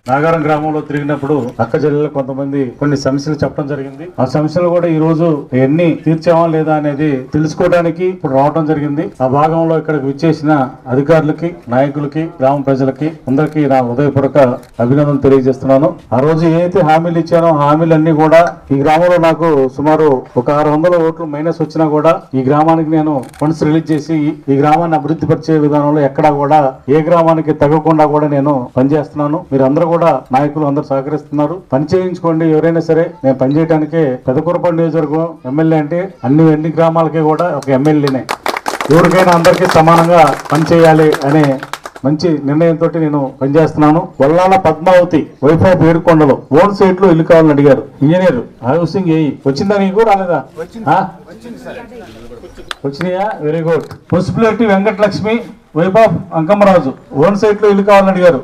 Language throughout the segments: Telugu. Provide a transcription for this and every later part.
నాగారం గ్రామంలో తిరిగినప్పుడు అక్క చెల్లెలు కొంతమంది కొన్ని సమస్యలు చెప్పడం జరిగింది ఆ సమస్యలు కూడా ఈ రోజు ఎన్ని తీర్చామా లేదా అనేది తెలుసుకోవడానికి ఇప్పుడు రావడం జరిగింది ఆ భాగంలో ఇక్కడికి విచ్చేసిన అధికారులకి నాయకులకి గ్రామ ప్రజలకి అందరికీ నా హృదయపూర్వక అభినందన తెలియజేస్తున్నాను ఆ రోజు ఏదైతే హామీలు ఇచ్చానో ఆ హామీలన్నీ కూడా ఈ గ్రామంలో నాకు సుమారు ఒక ఆరు వందల ఓట్లు మైనస్ వచ్చినా కూడా ఈ గ్రామానికి నేను ఫండ్స్ రిలీజ్ చేసి ఈ గ్రామాన్ని అభివృద్ధి పరిచే విధానంలో ఎక్కడా కూడా ఏ గ్రామానికి తగ్గకుండా కూడా నేను పనిచేస్తున్నాను మీరు అందరూ కూడా నాయకులు అందరూ సహకరిస్తున్నారు పని చేయించుకోండి ఎవరైనా సరే నేను పనిచేయడానికే పెదకూరపల్లి నియోజకవర్గం ఎమ్మెల్యే అంటే అన్ని అన్ని గ్రామాలకి కూడా ఒక ఎమ్మెల్యేనే ఎవరికైనా అందరికీ సమానంగా పనిచేయాలి అనే మంచి నిర్ణయంతో నేను పనిచేస్తున్నాను వల్లాల పద్మావతి వైఫ్ ఆఫ్ ఏడుకొండలో ఓన్ సైట్ లో ఇల్లు కావాలని అడిగారు ఇంజనీర్ హౌసింగ్ ఏ వచ్చిందా నీకు రాలేదా ఆ? వచ్చినాయా very good municipality Venkatalakshmi wife of Ankammaraju own site లో ఇల్లు కావాలని అడిగారు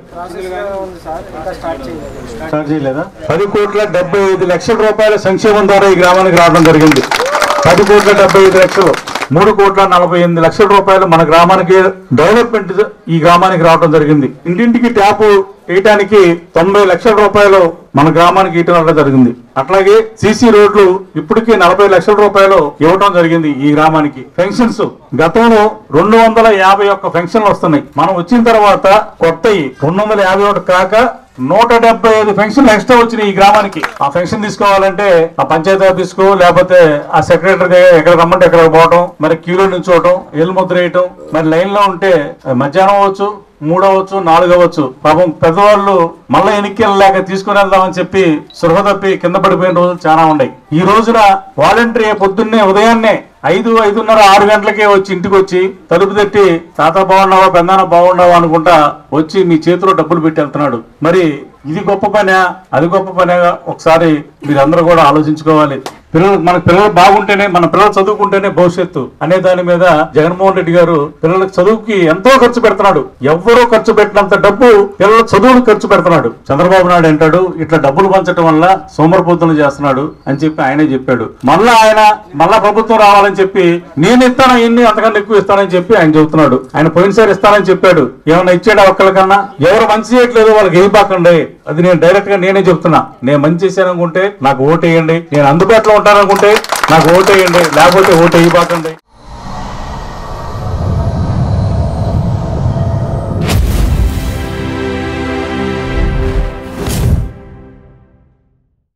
స్టార్ట్ చేయలేదా పది కోట్ల డెబ్బై ఐదు లక్షల రూపాయల సంక్షేమం ద్వారా ఈ గ్రామానికి రావడం జరిగింది పది కోట్ల డెబ్బై ఐదు లక్షలు మూడు కోట్ల నలభై ఎనిమిది లక్షల రూపాయలు మన గ్రామానికి డెవలప్మెంట్ ఈ గ్రామానికి రావడం జరిగింది ఇంటింటికి ట్యాప్ వేయటానికి తొంభై లక్షల రూపాయలు మన గ్రామానికి ఇవ్వడం జరిగింది అట్లాగే సీసీ రోడ్లు ఇప్పటికీ నలభై లక్షల రూపాయలు ఇవ్వడం జరిగింది ఈ గ్రామానికి పెన్షన్స్ గతంలో రెండు వందల యాభై ఒక్క పెన్షన్లు వస్తున్నాయి మనం వచ్చిన తర్వాత కొత్తవి రెండు వందల యాభై ఒకటి కాక నూట డెబ్బై ఐదు పెన్షన్లు ఎక్స్ట్రా వచ్చినాయి ఈ గ్రామానికి ఆ పెన్షన్ తీసుకోవాలంటే ఆ పంచాయతీ ఆఫీస్ కు లేకపోతే ఆ సెక్రటరీ ఎక్కడ రమ్మంటే ఎక్కడ పోవటం మరి క్యూలో నుంచోవటం ఏళ్ళు ముద్ర వేయటం మరి లైన్ లో ఉంటే మధ్యాహ్నం అవ్వచ్చు మూడు అవ్వచ్చు నాలుగు అవ్వచ్చు పాపం పెద్దవాళ్ళు మళ్ళీ ఎన్నికలు వెళ్ళలేక తీసుకుని వెళ్దామని చెప్పి సృహ తప్పి కింద పడిపోయిన రోజులు చాలా ఉన్నాయి ఈ రోజున వాలంటరీ పొద్దున్నే ఉదయాన్నే ఐదు ఐదున్నర ఆరు గంటలకే వచ్చి ఇంటికి వచ్చి తలుపు తట్టి తాత బాగున్నావా పెద్దనాన్న బాగున్నావా అనుకుంటా వచ్చి మీ చేతిలో డబ్బులు పెట్టి వెళ్తున్నాడు మరి ఇది గొప్ప పనే అది గొప్ప పనే ఒకసారి మీరందరూ కూడా ఆలోచించుకోవాలి పిల్లలు మన పిల్లలు బాగుంటేనే మన పిల్లలు చదువుకుంటేనే భవిష్యత్తు అనే దాని మీద జగన్మోహన్ రెడ్డి గారు పిల్లలకు చదువుకి ఎంతో ఖర్చు పెడుతున్నాడు ఎవ్వరూ ఖర్చు పెట్టినంత డబ్బు పిల్లల చదువులు ఖర్చు పెడుతున్నాడు చంద్రబాబు నాయుడు అంటాడు ఇట్లా డబ్బులు పంచడం వల్ల సోమరపోతులు చేస్తున్నాడు అని చెప్పి ఆయనే చెప్పాడు మళ్ళా ఆయన మళ్ళా ప్రభుత్వం రావాలని చెప్పి నేను ఇస్తాను ఎన్ని అంతకన్నా ఎక్కువ ఇస్తానని చెప్పి ఆయన చెబుతున్నాడు ఆయన పోయినసారి ఇస్తానని చెప్పాడు ఏమన్నా ఇచ్చాడా ఒక్కరికన్నా ఎవరు మంచి చేయట్లేదు వాళ్ళకి ఏం పాకండి అది నేను డైరెక్ట్ గా నేనే చెప్తున్నా నేను మంచి చేశాను అనుకుంటే నాకు ఓటేయండి నేను అందుబాటులో ఉంటాననుకుంటే నాకు ఓటేయండి లేకపోతే ఓటు వేయబాకండి